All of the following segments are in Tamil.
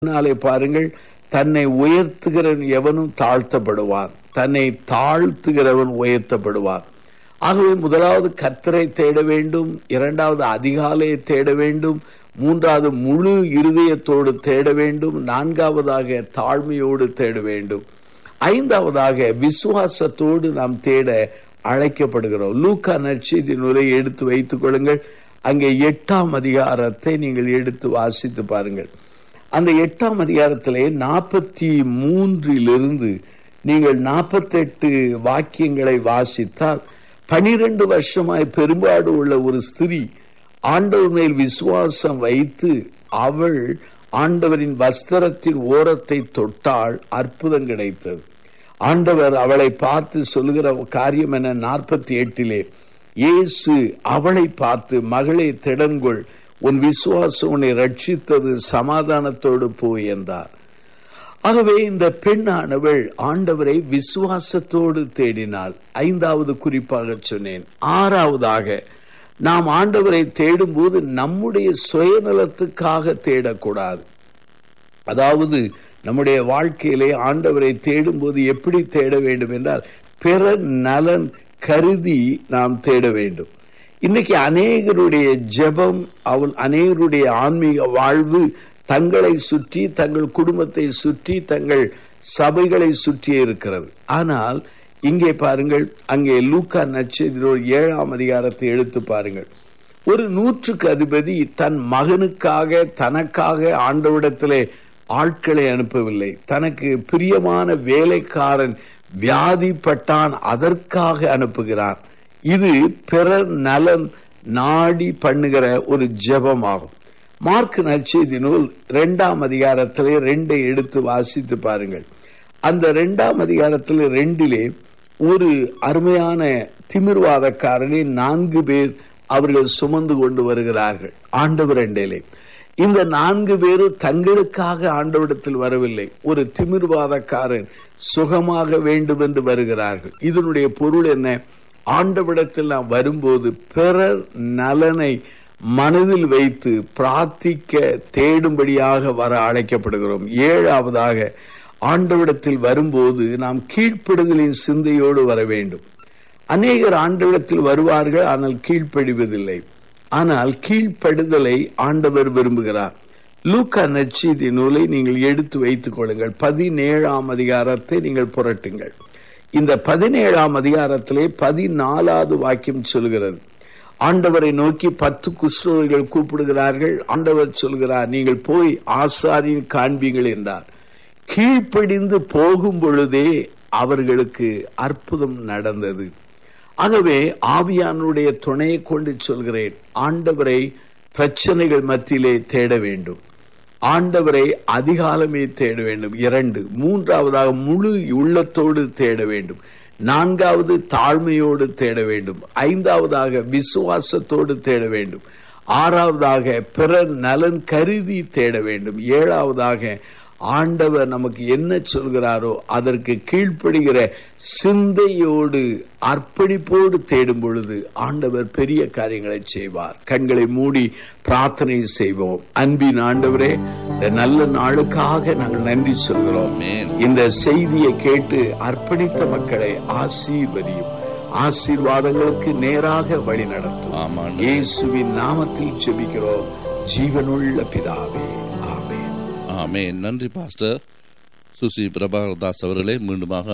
நாளை பாருங்கள் தன்னை உயர்த்துகிறவன் எவனும் தாழ்த்தப்படுவான் தன்னை தாழ்த்துகிறவன் உயர்த்தப்படுவான் ஆகவே முதலாவது கர்த்தரை தேட வேண்டும் இரண்டாவது அதிகாலையை தேட வேண்டும் மூன்றாவது முழு இருதயத்தோடு தேட வேண்டும் நான்காவதாக தாழ்மையோடு தேட வேண்டும் ஐந்தாவதாக விசுவாசத்தோடு நாம் தேட அழைக்கப்படுகிறோம் லூக்கா நற்செய்தி நூலை எடுத்து வைத்துக் கொள்ளுங்கள் அங்கே எட்டாம் அதிகாரத்தை நீங்கள் எடுத்து வாசித்து பாருங்கள் அந்த எட்டாம் அதிகாரத்திலே நாற்பத்தி மூன்றிலிருந்து நீங்கள் நாற்பத்தெட்டு வாக்கியங்களை வாசித்தால் பனிரெண்டு வருஷமாய் பெரும்பாடு உள்ள ஒரு ஸ்திரீ ஆண்டவர் மேல் விசுவாசம் வைத்து அவள் ஆண்டவரின் வஸ்திரத்தின் ஓரத்தை தொட்டால் அற்புதம் கிடைத்தது ஆண்டவர் அவளை பார்த்து சொல்லுகிற காரியம் என நாற்பத்தி எட்டிலே இயேசு அவளை பார்த்து மகளே திடன்கொள் உன் விசுவாசம் உன்னை ரட்சித்தது சமாதானத்தோடு போய் என்றார் ஆகவே இந்த பெண்ணானவள் ஆண்டவரை விசுவாசத்தோடு தேடினாள் ஐந்தாவது குறிப்பாக சொன்னேன் ஆறாவதாக நாம் ஆண்டவரை தேடும்போது நம்முடைய சுயநலத்துக்காக தேடக்கூடாது அதாவது நம்முடைய வாழ்க்கையிலே ஆண்டவரை தேடும்போது எப்படி தேட வேண்டும் என்றால் பிற நலன் கருதி நாம் தேட வேண்டும் இன்னைக்கு அநேகருடைய ஜெபம் அவள் அநேகருடைய ஆன்மீக வாழ்வு தங்களை சுற்றி தங்கள் குடும்பத்தை சுற்றி தங்கள் சபைகளை சுற்றி இருக்கிறது ஆனால் இங்கே பாருங்கள் அங்கே லூக்கா நட்சத்திர ஏழாம் அதிகாரத்தை எடுத்து பாருங்கள் ஒரு நூற்றுக்கு அதிபதி தன் மகனுக்காக தனக்காக ஆண்டவிடத்திலே ஆட்களை அனுப்பவில்லை தனக்கு பிரியமான வேலைக்காரன் வியாதிப்பட்டான் அதற்காக அனுப்புகிறான் இது பிறர் நலன் நாடி பண்ணுகிற ஒரு ஜெபம் ஆகும் மார்க் நற்செய்தி நூல் இரண்டாம் அதிகாரத்திலே ரெண்டை எடுத்து வாசித்து பாருங்கள் அந்த இரண்டாம் அதிகாரத்தில் ரெண்டிலே ஒரு அருமையான திமிர்வாதக்காரனை நான்கு பேர் அவர்கள் சுமந்து கொண்டு வருகிறார்கள் ஆண்டவர் ரெண்டிலே இந்த நான்கு பேரும் தங்களுக்காக ஆண்டவிடத்தில் வரவில்லை ஒரு திமிர்வாதக்காரன் சுகமாக வேண்டும் என்று வருகிறார்கள் இதனுடைய பொருள் என்ன ஆண்டவிடத்தில் நாம் வரும்போது பிறர் நலனை மனதில் வைத்து பிரார்த்திக்க தேடும்படியாக வர அழைக்கப்படுகிறோம் ஏழாவதாக ஆண்டவிடத்தில் வரும்போது நாம் கீழ்ப்படுதலின் சிந்தையோடு வர வேண்டும் அநேகர் ஆண்டவிடத்தில் வருவார்கள் ஆனால் கீழ்ப்படிவதில்லை ஆனால் கீழ்ப்படுதலை ஆண்டவர் விரும்புகிறார் லூக்கா நற்செய்தி நூலை நீங்கள் எடுத்து வைத்துக் கொள்ளுங்கள் பதினேழாம் அதிகாரத்தை நீங்கள் புரட்டுங்கள் இந்த பதினேழாம் அதிகாரத்திலே பதினாலாவது வாக்கியம் சொல்கிறது ஆண்டவரை நோக்கி பத்து குஷ்டர்கள் கூப்பிடுகிறார்கள் ஆண்டவர் சொல்கிறார் நீங்கள் போய் ஆசாரியின் காண்பீங்கள் என்றார் கீழ்ப்படிந்து போகும் பொழுதே அவர்களுக்கு அற்புதம் நடந்தது ஆகவே ஆவியானுடைய துணையை கொண்டு சொல்கிறேன் ஆண்டவரை பிரச்சனைகள் மத்தியிலே தேட வேண்டும் ஆண்டவரை அதிகாலமே தேட வேண்டும் இரண்டு மூன்றாவதாக முழு உள்ளத்தோடு தேட வேண்டும் நான்காவது தாழ்மையோடு தேட வேண்டும் ஐந்தாவதாக விசுவாசத்தோடு தேட வேண்டும் ஆறாவதாக பிறர் நலன் கருதி தேட வேண்டும் ஏழாவதாக ஆண்டவர் நமக்கு என்ன சொல்கிறாரோ அதற்கு கீழ்ப்படுகிற சிந்தையோடு அர்ப்பணிப்போடு தேடும் பொழுது ஆண்டவர் பெரிய காரியங்களை செய்வார் கண்களை மூடி பிரார்த்தனை செய்வோம் அன்பின் ஆண்டவரே இந்த நல்ல நாளுக்காக நாங்கள் நன்றி சொல்கிறோம் இந்த செய்தியை கேட்டு அர்ப்பணித்த மக்களை ஆசீர்வதியும் ஆசீர்வாதங்களுக்கு நேராக வழி நடத்தும் இயேசுவின் நாமத்தில் செபிக்கிறோம் ஜீவனுள்ள பிதாவே ஆமே ஆமே நன்றி பாஸ்டர் சுசி பிரபாகரதாஸ் அவர்களே மீண்டுமாக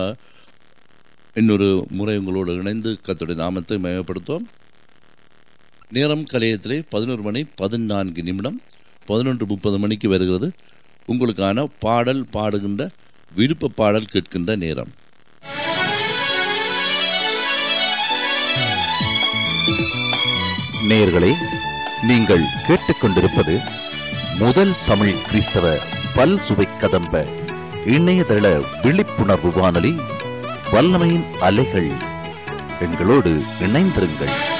இன்னொரு முறை உங்களோடு இணைந்து கத்துடைய நாமத்தை மேம்படுத்துவோம் நேரம் கலையத்திலே பதினோரு மணி பதினான்கு நிமிடம் பதினொன்று முப்பது மணிக்கு வருகிறது உங்களுக்கான பாடல் பாடுகின்ற விருப்ப பாடல் கேட்கின்ற நேரம் நேயர்களே நீங்கள் கேட்டுக்கொண்டிருப்பது முதல் தமிழ் கிறிஸ்தவ பல் சுவை கதம்ப இணையதள விழிப்புணர்வு வானொலி வல்லமையின் அலைகள் எங்களோடு இணைந்திருங்கள்